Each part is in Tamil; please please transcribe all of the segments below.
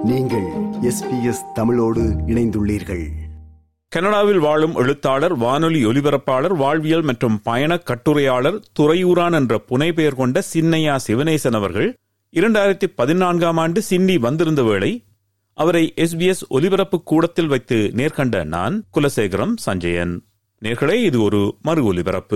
நீங்கள் எஸ்பிஎஸ் தமிழோடு இணைந்துள்ளீர்கள் கனடாவில் வாழும் எழுத்தாளர் வானொலி ஒலிபரப்பாளர் வாழ்வியல் மற்றும் பயண கட்டுரையாளர் துறையூரான் என்ற புனைப்பெயர் கொண்ட சின்னையா சிவனேசன் அவர்கள் இரண்டாயிரத்தி பதினான்காம் ஆண்டு சின்னி வந்திருந்த வேளை அவரை எஸ்பிஎஸ் ஒலிபரப்பு கூடத்தில் வைத்து நேர்கண்ட நான் குலசேகரம் சஞ்சயன் நேர்களே இது ஒரு மறு ஒலிபரப்பு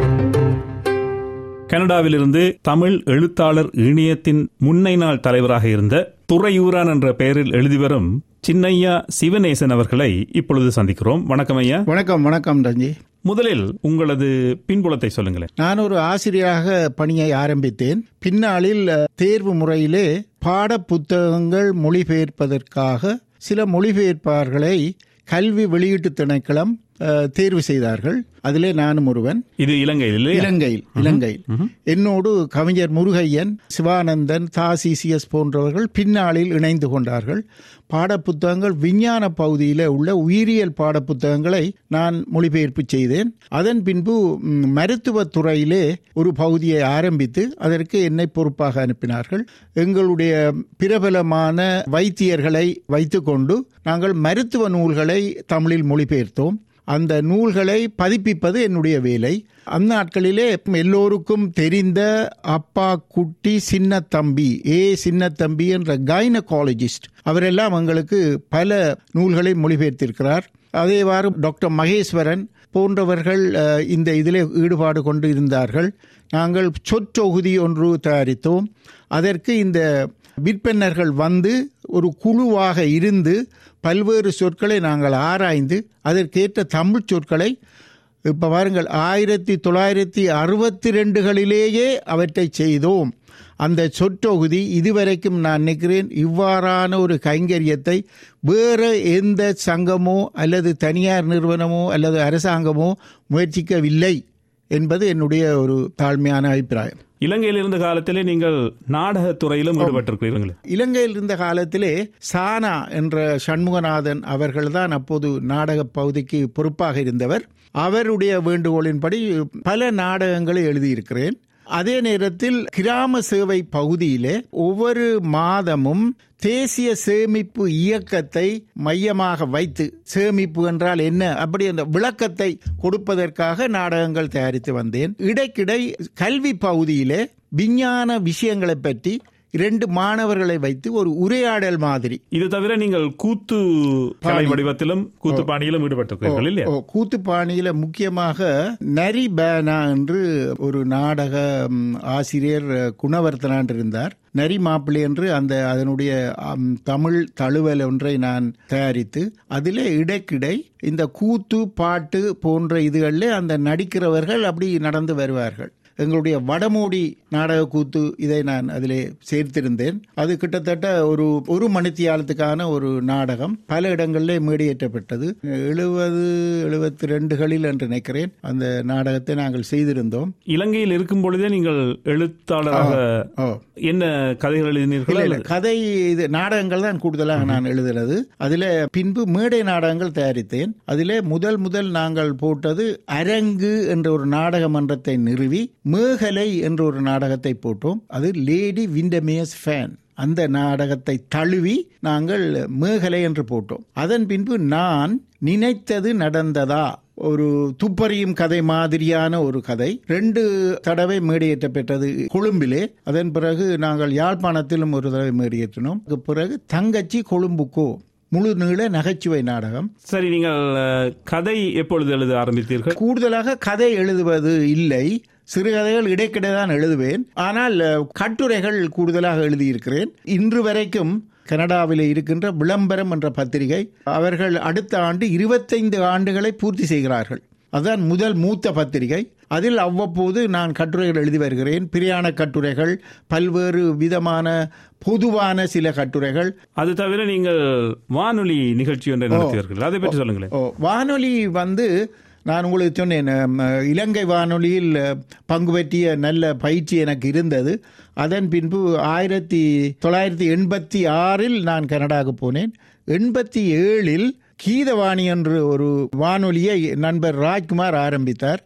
கனடாவிலிருந்து தமிழ் எழுத்தாளர் இணையத்தின் முன்னை நாள் தலைவராக இருந்த துறையூரான் என்ற பெயரில் எழுதி வரும் சின்னையா சிவநேசன் அவர்களை இப்பொழுது சந்திக்கிறோம் வணக்கம் ஐயா வணக்கம் வணக்கம் ரஞ்சி முதலில் உங்களது பின்புலத்தை சொல்லுங்களேன் நான் ஒரு ஆசிரியராக பணியை ஆரம்பித்தேன் பின்னாளில் அஹ், தேர்வு முறையிலே பாட புத்தகங்கள் மொழிபெயர்ப்பதற்காக சில மொழிபெயர்ப்பாளர்களை கல்வி வெளியீட்டு திணைக்களம் அஹ், தேர்வு செய்தார்கள் அதிலே நானும் ஒருவன் இது இலங்கையில் இல்லையா? இலங்கையில் இலங்கையில் என்னோடு கவிஞர் முருகையன் சிவானந்தன் தா சிசிஎஸ் போன்றவர்கள் பின்னாளில் இணைந்து கொண்டார்கள் பாடப்புத்தகங்கள் விஞ்ஞான பகுதியில் உள்ள உயிரியல் பாடப்புத்தகங்களை நான் மொழிபெயர்ப்பு செய்தேன் அதன் பின்பு ம், மருத்துவத் துறையிலே ஒரு பகுதியை ஆரம்பித்து அதற்கு என்னை பொறுப்பாக அனுப்பினார்கள் எங்களுடைய பிரபலமான வைத்தியர்களை வைத்துக்கொண்டு நாங்கள் மருத்துவ நூல்களை தமிழில் மொழிபெயர்த்தோம் அந்த நூல்களை பதிப்பிப்பது என்னுடைய வேலை அந்நாட்களிலே எல்லோருக்கும் தெரிந்த அப்பா குட்டி சின்ன தம்பி ஏ சின்ன தம்பி என்ற கைனகாலஜிஸ்ட் அவரெல்லாம் எங்களுக்கு பல நூல்களை மொழிபெயர்த்திருக்கிறார் அதேவாறு டாக்டர் மகேஸ்வரன் போன்றவர்கள் அஹ், இந்த இதிலே ஈடுபாடு கொண்டு இருந்தார்கள் நாங்கள் சொற்றொகுதி ஒன்று தயாரித்தோம் அதற்கு இந்த விற்பனர்கள் வந்து ஒரு குழுவாக இருந்து பல்வேறு சொற்களை நாங்கள் ஆராய்ந்து அதற்கேற்ற தமிழ் சொற்களை இப்போ பாருங்கள் ஆயிரத்தி தொள்ளாயிரத்தி அறுபத்தி ரெண்டுகளிலேயே அவற்றை செய்தோம் அந்த சொற்றொகுதி இதுவரைக்கும் நான் நினைக்கிறேன் இவ்வாறான ஒரு கைங்கரியத்தை வேறு எந்த சங்கமோ அல்லது தனியார் நிறுவனமோ அல்லது அரசாங்கமோ முயற்சிக்கவில்லை என்பது என்னுடைய ஒரு தாழ்மையான அபிப்பிராயம் இலங்கையில் இருந்த காலத்திலே நீங்கள் நாடகத் துறையிலும் ஈடுபட்டிருக்கிறீர்கள் இலங்கையில் இருந்த காலத்திலே சானா என்ற சண்முகநாதன் அவர்கள்தான் அப்போது நாடக பகுதிக்கு பொறுப்பாக இருந்தவர் அவருடைய வேண்டுகோளின்படி பல நாடகங்களை எழுதியிருக்கிறேன் அதே நேரத்தில் கிராம சேவை பகுதியிலே ஒவ்வொரு மாதமும் தேசிய சேமிப்பு இயக்கத்தை மையமாக வைத்து சேமிப்பு என்றால் என்ன அப்படி அந்த விளக்கத்தை கொடுப்பதற்காக நாடகங்கள் தயாரித்து வந்தேன் இடைக்கிடை கல்வி பகுதியிலே விஞ்ஞான விஷயங்களை பற்றி இரண்டு மாணவர்களை வைத்து ஒரு உரையாடல் மாதிரி இது தவிர நீங்கள் கூத்து கலை வடிவத்திலும் கூத்து பாணியிலும் ஈடுபட்டிருக்கிறீர்கள் இல்லையா ஓ, கூத்து பாணியில முக்கியமாக நரி பேனா என்று ஒரு நாடக ம், ஆசிரியர் அஹ், குணவர்த்தனான் இருந்தார் நரி மாப்பிள்ளை என்று அந்த அதனுடைய அம், தமிழ் தழுவல் ஒன்றை நான் தயாரித்து அதிலே இடைக்கிடை இந்த கூத்து பாட்டு போன்ற இதுகளில் அந்த நடிக்கிறவர்கள் அப்படி நடந்து வருவார்கள் எங்களுடைய வடமோடி நாடக கூத்து இதை நான் அதிலே சேர்த்திருந்தேன் அது கிட்டத்தட்ட ஒரு ஒரு மணித்தியாலத்துக்கான ஒரு நாடகம் பல இடங்களிலே மேடியேற்றப்பட்டது எழுபது எழுபத்தி ரெண்டுகளில் என்று நினைக்கிறேன் அந்த நாடகத்தை நாங்கள் செய்திருந்தோம் இலங்கையில் இருக்கும் பொழுதே நீங்கள் எழுத்தாளராக ஓ என்ன கதைகள் எழுதினீர்கள் இல்ல, இல்ல, கதை இது நாடகங்கள் தான் கூடுதலாக நான் எழுதுறது அதிலே பின்பு மேடை நாடகங்கள் தயாரித்தேன் அதிலே முதல் முதல் நாங்கள் போட்டது அரங்கு என்ற ஒரு நாடக மன்றத்தை நிறுவி மேகலை என்ற ஒரு நாடகத்தை போட்டோம் அது லேடி விண்டமேஸ் ஃபேன் அந்த நாடகத்தை தழுவி நாங்கள் மேகலை என்று போட்டோம் அதன் பின்பு நான் நினைத்தது நடந்ததா ஒரு துப்பறியும் கதை மாதிரியான ஒரு கதை ரெண்டு தடவை மேடையேற்ற பெற்றது கொழும்பிலே அதன் பிறகு நாங்கள் யாழ்ப்பாணத்திலும் ஒரு தடவை மேடையேற்றினோம் அதுக்கு பிறகு தங்கச்சி கொழும்புக்கோ முழு நீள நகைச்சுவை நாடகம் சரி நீங்கள் அஹ், கதை எப்பொழுது எழுத ஆரம்பித்தீர்கள் கூடுதலாக கதை எழுதுவது இல்லை சிறுகதைகள் இடைக்கிடை தான் எழுதுவேன் ஆனால் அஹ், கட்டுரைகள் கூடுதலாக எழுதியிருக்கிறேன் இன்று வரைக்கும் கனடாவில் இருக்கின்ற விளம்பரம் என்ற பத்திரிகை அவர்கள் அடுத்த ஆண்டு இருபத்தைந்து ஆண்டுகளை பூர்த்தி செய்கிறார்கள் அதுதான் முதல் மூத்த பத்திரிகை அதில் அவ்வப்போது நான் கட்டுரைகள் எழுதி வருகிறேன் பிரியாண கட்டுரைகள் பல்வேறு விதமான பொதுவான சில கட்டுரைகள் அது தவிர நீங்கள் வானொலி நிகழ்ச்சி ஒன்றை நடத்துவீர்கள் அதை பற்றி சொல்லுங்களேன் ஓ வானொலி வந்து நான் உங்களுக்கு சொன்னேன் அம், இலங்கை வானொலியில் அஹ், பங்கு பற்றிய நல்ல பயிற்சி எனக்கு இருந்தது அதன் பின்பு ஆயிரத்தி தொள்ளாயிரத்தி எண்பத்தி ஆறில் நான் கனடாவுக்கு போனேன் எண்பத்தி ஏழில் கீதவாணி என்று ஒரு வானொலியை நண்பர் ராஜ்குமார் ஆரம்பித்தார்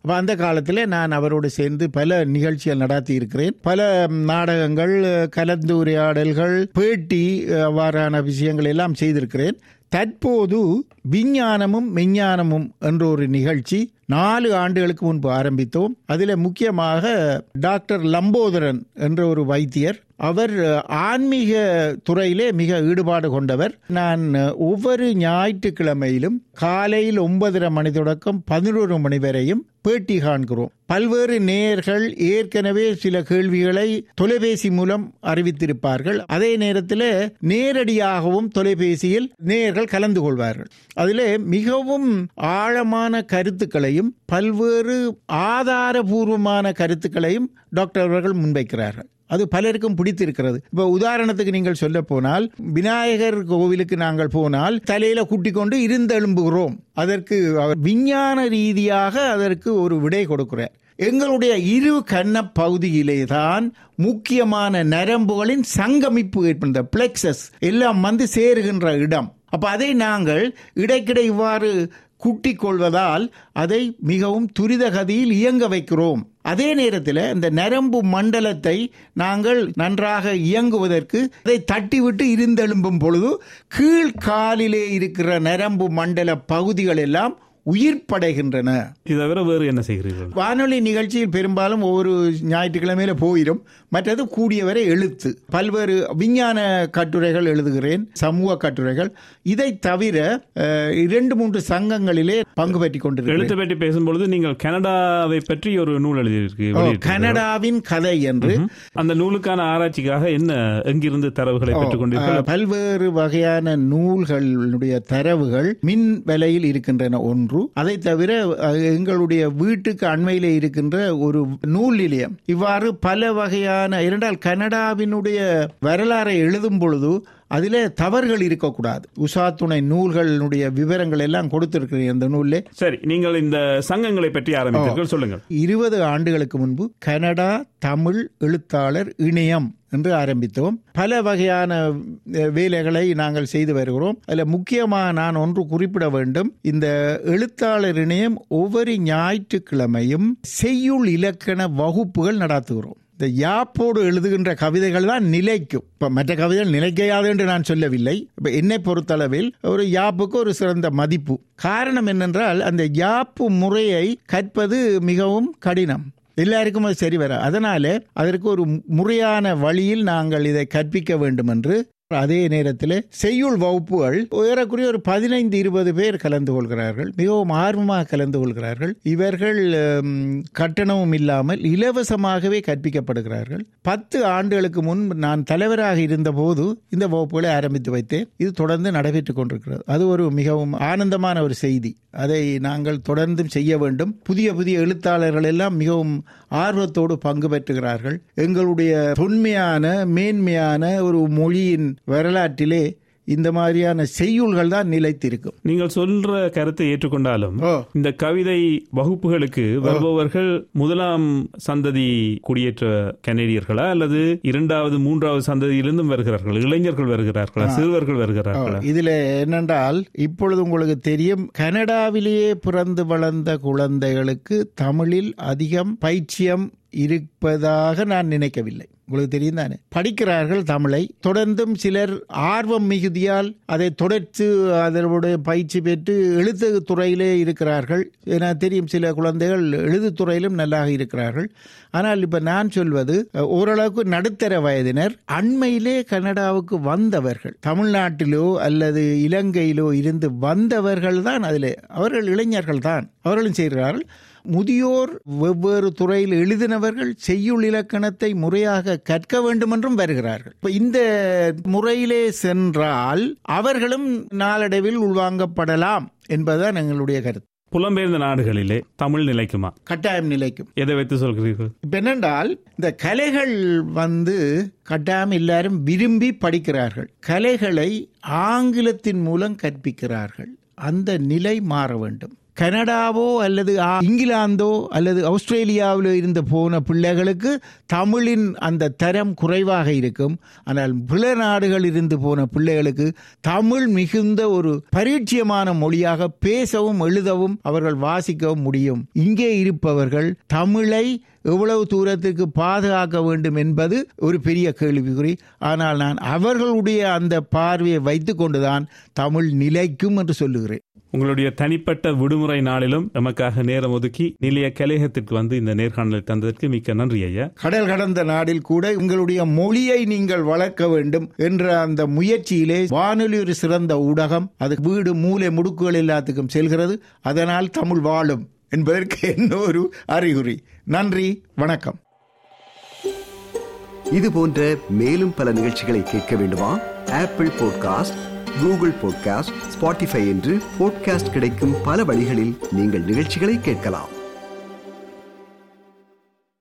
அப்ப அந்த காலத்தில் நான் அவரோடு சேர்ந்து பல நிகழ்ச்சிகள் நடத்தி இருக்கிறேன் பல நாடகங்கள் கலந்துரையாடல்கள் பேட்டி அவ்வாறான விஷயங்கள் எல்லாம் செய்திருக்கிறேன் தற்போது விஞ்ஞானமும் மெஞ்ஞானமும் என்ற ஒரு நிகழ்ச்சி நாலு ஆண்டுகளுக்கு முன்பு ஆரம்பித்தோம் அதில் முக்கியமாக டாக்டர் லம்போதரன் என்ற ஒரு வைத்தியர் அவர் ஆன்மீக துறையிலே மிக ஈடுபாடு கொண்டவர் நான் ஒவ்வொரு ஞாயிற்றுக்கிழமையிலும் காலையில் ஒன்பதரை மணி தொடக்கம் பதினோரு மணி வரையும் பேட்டி காண்கிறோம் பல்வேறு நேயர்கள் ஏற்கனவே சில கேள்விகளை தொலைபேசி மூலம் அறிவித்திருப்பார்கள் அதே நேரத்தில் நேரடியாகவும் தொலைபேசியில் நேயர்கள் கலந்து கொள்வார்கள் அதிலே மிகவும் ஆழமான கருத்துக்களையும் பல்வேறு ஆதாரபூர்வமான கருத்துக்களையும் டாக்டர் அவர்கள் முன்வைக்கிறார்கள் அது பலருக்கும் பிடித்திருக்கிறது இப்ப உதாரணத்துக்கு நீங்கள் சொல்ல போனால் விநாயகர் கோவிலுக்கு நாங்கள் போனால் தலையில கூட்டி கொண்டு இருந்தெழும்புகிறோம் அதற்கு அவர் விஞ்ஞான ரீதியாக அதற்கு ஒரு விடை கொடுக்கிறார் எங்களுடைய இரு கண்ண பகுதியிலே தான் முக்கியமான நரம்புகளின் சங்கமிப்பு ஏற்படுத்த பிளெக்சஸ் எல்லாம் வந்து சேருகின்ற இடம் அப்ப அதை நாங்கள் இடைக்கிடை இவ்வாறு கூட்டிக் கொள்வதால் அதை மிகவும் துரித கதியில் இயங்க வைக்கிறோம் அதே நேரத்தில் இந்த நரம்பு மண்டலத்தை நாங்கள் நன்றாக இயங்குவதற்கு அதை தட்டிவிட்டு இருந்தெழும்பும் பொழுது கீழ்காலிலே இருக்கிற நரம்பு மண்டல பகுதிகள் எல்லாம் உயிர் படைகின்றன இது தவிர வேறு என்ன செய்கிறீர்கள் வானொலி நிகழ்ச்சியில் பெரும்பாலும் ஒவ்வொரு ஞாயிற்றுக்கிழமையில போயிடும் மற்றது கூடியவரை எழுத்து பல்வேறு விஞ்ஞான கட்டுரைகள் எழுதுகிறேன் சமூக கட்டுரைகள் இதை தவிர அஹ், இரண்டு மூன்று சங்கங்களிலே பங்கு பெற்றுக் கொண்டிருக்கிறேன் எழுத்து பற்றி பேசும்பொழுது நீங்கள் கனடாவை பற்றி ஒரு நூல் எழுதியிருக்கு ஓ, கனடாவின் கதை என்று அந்த நூலுக்கான ஆராய்ச்சிக்காக என்ன எங்கிருந்து தரவுகளை பெற்றுக் கொண்டீர்கள் அஹ், பல்வேறு வகையான நூல்களுடைய தரவுகள் மின் விலையில் இருக்கின்றன ஒன்று அதை தவிர அஹ், எங்களுடைய வீட்டுக்கு அண்மையிலே இருக்கின்ற ஒரு நூல் நிலையம் இவ்வாறு பல வகையான இரண்டால் கனடாவினுடைய வரலாறை எழுதும் பொழுது அதிலே தவறுகள் இருக்கக்கூடாது உஷா துணை நூல்களுடைய விவரங்கள் எல்லாம் கொடுத்திருக்கிறேன் அந்த நூலில் சரி நீங்கள் இந்த சங்கங்களை பற்றி ஆரம்பித்தீர்கள் சொல்லுங்கள் இருபது ஆண்டுகளுக்கு முன்பு கனடா தமிழ் எழுத்தாளர் இணையம் என்று ஆரம்பித்தோம் பல வகையான அஹ், வேலைகளை நாங்கள் செய்து வருகிறோம் அதில் முக்கியமாக நான் ஒன்று குறிப்பிட வேண்டும் இந்த எழுத்தாளர் இணையம் ஒவ்வொரு ஞாயிற்றுக்கிழமையும் செய்யுள் இலக்கண வகுப்புகள் நடத்துகிறோம் இந்த யாப்போடு எழுதுகின்ற கவிதைகள் தான் நிலைக்கும் இப்ப மற்ற கவிதைகள் நிலைக்கையாது என்று நான் சொல்லவில்லை இப்ப என்னை பொறுத்தளவில் ஒரு யாப்புக்கு ஒரு சிறந்த மதிப்பு காரணம் என்னென்றால் அந்த யாப்பு முறையை கற்பது மிகவும் கடினம் எல்லாருக்கும் அது சரி வர அதனால அதற்கு ஒரு முறையான வழியில் நாங்கள் இதை கற்பிக்க வேண்டும் என்று அதே நேரத்தில் செய்யுள் வகுப்புகள் ஏறக்குறைய ஒரு பதினைந்து இருபது பேர் கலந்து கொள்கிறார்கள் மிகவும் ஆர்வமாக கலந்து கொள்கிறார்கள் இவர்கள் ஹம், கட்டணமும் இல்லாமல் இலவசமாகவே கற்பிக்கப்படுகிறார்கள் பத்து ஆண்டுகளுக்கு முன் நான் தலைவராக இருந்தபோது இந்த வகுப்புகளை ஆரம்பித்து வைத்தேன் இது தொடர்ந்து நடைபெற்றுக் கொண்டிருக்கிறது அது ஒரு மிகவும் ஆனந்தமான ஒரு செய்தி அதை நாங்கள் தொடர்ந்தும் செய்ய வேண்டும் புதிய புதிய எழுத்தாளர்கள் எல்லாம் மிகவும் ஆர்வத்தோடு பங்கு பெற்றுகிறார்கள் எங்களுடைய தொன்மையான மேன்மையான ஒரு மொழியின் வரலாற்றிலே இந்த மாதிரியான செய்யுள்கள் தான் நிலைத்திருக்கும் நீங்கள் சொல்ற கருத்தை ஏற்றுக்கொண்டாலும் ஓ. இந்த கவிதை வகுப்புகளுக்கு வருபவர்கள் முதலாம் சந்ததி குடியேற்ற கனேடியர்களா அல்லது இரண்டாவது மூன்றாவது சந்ததியிலிருந்தும் வருகிறார்கள் இளைஞர்கள் வருகிறார்களா சிறுவர்கள் வருகிறார்களா இதுல என்னென்றால் இப்பொழுது உங்களுக்கு தெரியும் கனடாவிலேயே பிறந்து வளர்ந்த குழந்தைகளுக்கு தமிழில் அதிகம் பைச்சியம் இருப்பதாக நான் நினைக்கவில்லை உங்களுக்கு தெரியும் தானே படிக்கிறார்கள் தமிழை தொடர்ந்தும் சிலர் ஆர்வம் மிகுதியால் அதை தொடர்ந்து அதனுடைய பயிற்சி பெற்று எழுத்து துறையிலே இருக்கிறார்கள் எனக்கு தெரியும் சில குழந்தைகள் எழுது துறையிலும் நல்லாக இருக்கிறார்கள் ஆனால் இப்ப நான் சொல்வது அஹ், ஓரளவுக்கு நடுத்தர வயதினர் அண்மையிலே கனடாவுக்கு வந்தவர்கள் தமிழ்நாட்டிலோ அல்லது இலங்கையிலோ இருந்து வந்தவர்கள் தான் அதில் அவர்கள் இளைஞர்கள் தான் அவர்களும் செய்கிறார்கள் முதியோர் வெவ்வேறு துறையில் எழுதினவர்கள் செய்யுள் இலக்கணத்தை முறையாக கற்க வேண்டும் என்றும் வருகிறார்கள் இப்ப இந்த முறையிலே சென்றால் அவர்களும் நாளடைவில் உள்வாங்கப்படலாம் என்பதுதான் எங்களுடைய கருத்து புலம்பெயர்ந்த நாடுகளிலே தமிழ் நிலைக்குமா கட்டாயம் நிலைக்கும் எதை வைத்து சொல்கிறீர்கள் இப்ப என்னென்றால் இந்த கலைகள் வந்து கட்டாயம் எல்லாரும் விரும்பி படிக்கிறார்கள் கலைகளை ஆங்கிலத்தின் மூலம் கற்பிக்கிறார்கள் அந்த நிலை மாற வேண்டும் கனடாவோ அல்லது ஆ- இங்கிலாந்தோ அல்லது ஆஸ்திரேலியாவிலோ இருந்து போன பிள்ளைகளுக்கு தமிழின் அந்த தரம் குறைவாக இருக்கும் ஆனால் பிற நாடுகளில் இருந்து போன பிள்ளைகளுக்கு தமிழ் மிகுந்த ஒரு பரிச்சயமான மொழியாக பேசவும் எழுதவும் அவர்கள் வாசிக்கவும் முடியும் இங்கே இருப்பவர்கள் தமிழை எவ்வளவு தூரத்திற்கு பாதுகாக்க வேண்டும் என்பது ஒரு பெரிய கேள்விக்குறி ஆனால் நான் அவர்களுடைய அந்த பார்வையை வைத்துக் கொண்டுதான் தமிழ் நிலைக்கும் என்று சொல்லுகிறேன் உங்களுடைய தனிப்பட்ட விடுமுறை நாளிலும் நமக்காக நேரம் ஒதுக்கி நிலைய கலையகத்திற்கு வந்து இந்த நேர்காணலை தந்ததற்கு மிக்க நன்றி ஐயா கடல் கடந்த நாடில் கூட உங்களுடைய மொழியை நீங்கள் வளர்க்க வேண்டும் என்ற அந்த முயற்சியிலே வானொலி ஒரு சிறந்த ஊடகம் அது வீடு மூலை முடுக்குகள் எல்லாத்துக்கும் செல்கிறது அதனால் தமிழ் வாழும் என்பதற்கு இன்னொரு அறிகுறி நன்றி வணக்கம் இது போன்ற மேலும் பல நிகழ்ச்சிகளை கேட்க வேண்டுமா Apple podcast Google podcast Spotify என்று பாட்காஸ்ட் கிடைக்கும் பல வழிகளில் நீங்கள் நிகழ்ச்சிகளை கேட்கலாம்